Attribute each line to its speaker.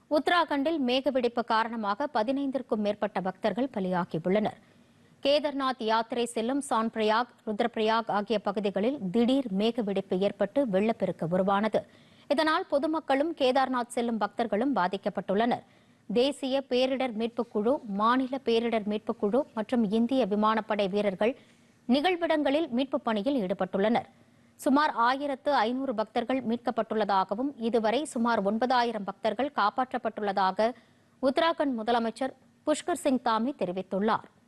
Speaker 1: உத்தராகண்டில் மேகவெடிப்பு காரணமாக பதினைந்திற்கும் மேற்பட்ட பக்தர்கள் பலியாகியுள்ளனர் கேதார்நாத் யாத்திரை செல்லும் சான்பிரயாக் ருத்ரபிரயாக் ஆகிய பகுதிகளில் திடீர் மேகவெடிப்பு ஏற்பட்டு வெள்ளப்பெருக்கு உருவானது இதனால் பொதுமக்களும் கேதார்நாத் செல்லும் பக்தர்களும் பாதிக்கப்பட்டுள்ளனர் தேசிய பேரிடர் மீட்புக் குழு மாநில பேரிடர் மீட்புக் குழு மற்றும் இந்திய விமானப்படை வீரர்கள் நிகழ்விடங்களில் மீட்புப் பணியில் ஈடுபட்டுள்ளனர் சுமார் ஆயிரத்து ஐநூறு பக்தர்கள் மீட்கப்பட்டுள்ளதாகவும் இதுவரை சுமார் ஒன்பதாயிரம் பக்தர்கள் காப்பாற்றப்பட்டுள்ளதாக உத்தராகண்ட் முதலமைச்சர் புஷ்கர் சிங் தாமி தெரிவித்துள்ளார்